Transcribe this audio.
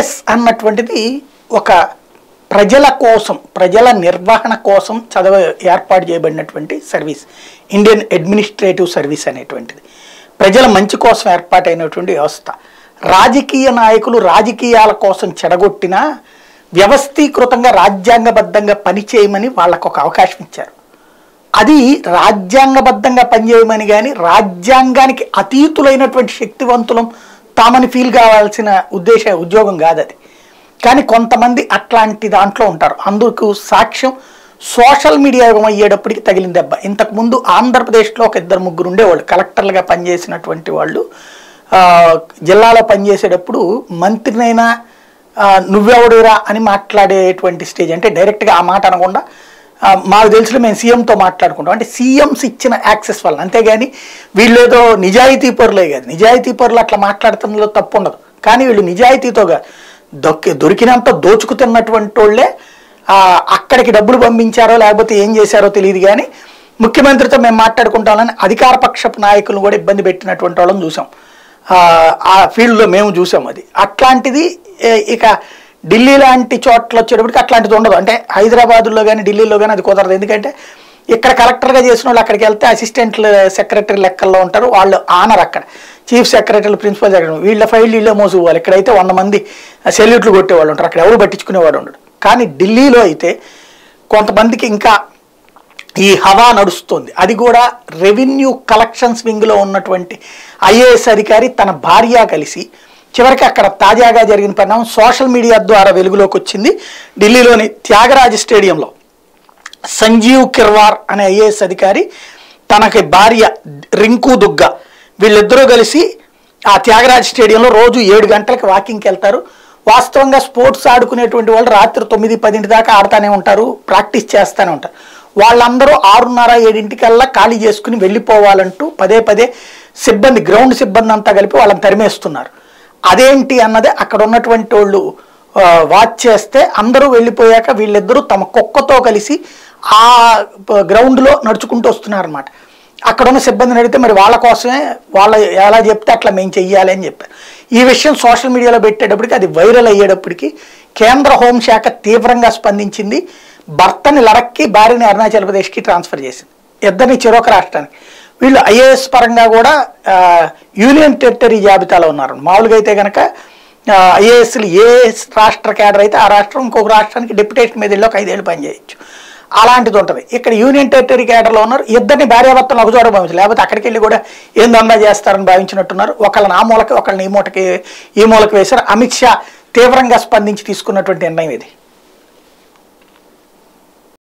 IAS అన్నటువంటిది ఒక ప్రజల కోసం ప్రజల నిర్వహణ కోసం చదవ ఏర్పాటు చేయబడినటువంటి సర్వీస్ ఇండియన్ అడ్మినిస్ట్రేటివ్ సర్వీస్ అనేటువంటిది ప్రజల మంచి కోసం ఏర్పాటైనటువంటి వ్యవస్థ రాజకీయ నాయకులు రాజకీయాల కోసం చెడగొట్టినా వ్యవస్థీకృతంగా రాజ్యాంగబద్ధంగా పనిచేయమని వాళ్ళకు ఒక అవకాశం ఇచ్చారు అది రాజ్యాంగబద్ధంగా పనిచేయమని కానీ రాజ్యాంగానికి అతీతులైనటువంటి శక్తివంతులం తామని ఫీల్ కావాల్సిన ఉద్దేశ ఉద్యోగం కాదు అది కానీ కొంతమంది అట్లాంటి దాంట్లో ఉంటారు అందుకు సాక్ష్యం సోషల్ మీడియా యుగం అయ్యేటప్పటికి తగిలిన దెబ్బ ఇంతకుముందు ఆంధ్రప్రదేశ్లో ఒక ఇద్దరు ముగ్గురు ఉండేవాళ్ళు కలెక్టర్లుగా పనిచేసినటువంటి వాళ్ళు ఆ, జిల్లాలో పనిచేసేటప్పుడు మంత్రినైనా ఆ, నువ్వెవడురా అని మాట్లాడేటువంటి స్టేజ్ అంటే డైరెక్ట్గా ఆ మాట అనకుండా ఆ, మాకు తెలిసిన మేము సీఎంతో మాట్లాడుకుంటాం అంటే సీఎంస్ ఇచ్చిన యాక్సెస్ వల్ల అంతేగాని వీళ్ళేదో నిజాయితీ పరులే కాదు నిజాయితీ పరులు అట్లా మాట్లాడుతున్నలో తప్పు ఉండదు కానీ వీళ్ళు నిజాయితీతో కాదు దొక్కి దొరికినంత దోచుకు తిన్నటువంటి వాళ్ళే ఆ, అక్కడికి డబ్బులు పంపించారో లేకపోతే ఏం చేశారో తెలియదు కానీ ముఖ్యమంత్రితో మేము మాట్లాడుకుంటామని అధికార పక్షపు నాయకులను కూడా ఇబ్బంది పెట్టినటువంటి వాళ్ళని చూసాం ఆ, ఆ ఫీల్డ్లో మేము చూసాం అది అట్లాంటిది ఏ, ఇక ఢిల్లీ లాంటి చోట్ల వచ్చేటప్పటికి అట్లాంటిది ఉండదు అంటే హైదరాబాద్లో కానీ ఢిల్లీలో కానీ అది కుదరదు ఎందుకంటే ఇక్కడ కలెక్టర్గా చేసిన వాళ్ళు అక్కడికి వెళ్తే అసిస్టెంట్ సెక్రటరీ లెక్కల్లో ఉంటారు వాళ్ళు ఆనర్ అక్కడ చీఫ్ సెక్రటరీ ప్రిన్సిపల్ సెక్రటరీ వీళ్ళ ఫైల్ వీళ్ళే మోసుకోవాలి ఇక్కడైతే వంద మంది సెల్యూట్లు కొట్టేవాళ్ళు ఉంటారు అక్కడ ఎవరు పట్టించుకునేవాడు ఉండడు కానీ ఢిల్లీలో అయితే కొంతమందికి ఇంకా ఈ హవా నడుస్తుంది అది కూడా రెవెన్యూ కలెక్షన్స్ వింగ్లో ఉన్నటువంటి ఐఏఎస్ అధికారి తన భార్య కలిసి చివరికి అక్కడ తాజాగా జరిగిన పరిణామం సోషల్ మీడియా ద్వారా వెలుగులోకి వచ్చింది ఢిల్లీలోని త్యాగరాజ స్టేడియంలో సంజీవ్ కిర్వార్ అనే ఐఏఎస్ అధికారి తనకి భార్య రింకు దుగ్గ వీళ్ళిద్దరూ కలిసి ఆ త్యాగరాజ్ స్టేడియంలో రోజు ఏడు గంటలకు వాకింగ్కి వెళ్తారు వాస్తవంగా స్పోర్ట్స్ ఆడుకునేటువంటి వాళ్ళు రాత్రి తొమ్మిది పదింటి దాకా ఆడుతూనే ఉంటారు ప్రాక్టీస్ చేస్తూనే ఉంటారు వాళ్ళందరూ ఆరున్నర ఏడింటికల్లా ఖాళీ చేసుకుని వెళ్ళిపోవాలంటూ పదే పదే సిబ్బంది గ్రౌండ్ సిబ్బంది అంతా కలిపి వాళ్ళని తరిమేస్తున్నారు అదేంటి అన్నది అక్కడ ఉన్నటువంటి వాళ్ళు ఆ, వాచ్ చేస్తే అందరూ వెళ్ళిపోయాక వీళ్ళిద్దరూ తమ కుక్కతో కలిసి ఆ ప- గ్రౌండ్లో నడుచుకుంటూ వస్తున్నారన్నమాట అక్కడ ఉన్న సిబ్బందిని అడిగితే మరి వాళ్ళ కోసమే వాళ్ళ ఎలా చెప్తే అట్లా మేము చెయ్యాలి అని చెప్పారు ఈ విషయం సోషల్ మీడియాలో పెట్టేటప్పటికి అది వైరల్ అయ్యేటప్పటికి కేంద్ర హోంశాఖ తీవ్రంగా స్పందించింది భర్తని లడక్కి భార్యని అరుణాచల్ ప్రదేశ్కి ట్రాన్స్ఫర్ చేసింది ఇద్దరిని చెరొక రాష్ట్రానికి వీళ్ళు ఐఏఎస్ పరంగా కూడా ఆ, యూనియన్ టెరిటరీ జాబితాలో ఉన్నారు మామూలుగా అయితే కనుక ఐఏఎస్లు ఏ రాష్ట్ర క్యాడర్ అయితే ఆ రాష్ట్రం ఇంకొక రాష్ట్రానికి డెప్యుటేషన్ మీద వెళ్ళి ఒక ఐదేళ్ళు పనిచేయచ్చు అలాంటిది ఉంటుంది ఇక్కడ యూనియన్ టెరిటరీ క్యాడర్లో ఉన్నారు ఇద్దరిని భార్యాభర్తలు ఒక చోట భావించారు లేకపోతే అక్కడికి వెళ్ళి కూడా ఏం దందా చేస్తారని భావించినట్టున్నారు ఒకళ్ళని ఆ మూలకి ఒకళ్ళని ఈ మూటకి ఈ మూలకి వేశారు అమిత్ షా తీవ్రంగా స్పందించి తీసుకున్నటువంటి నిర్ణయం ఇది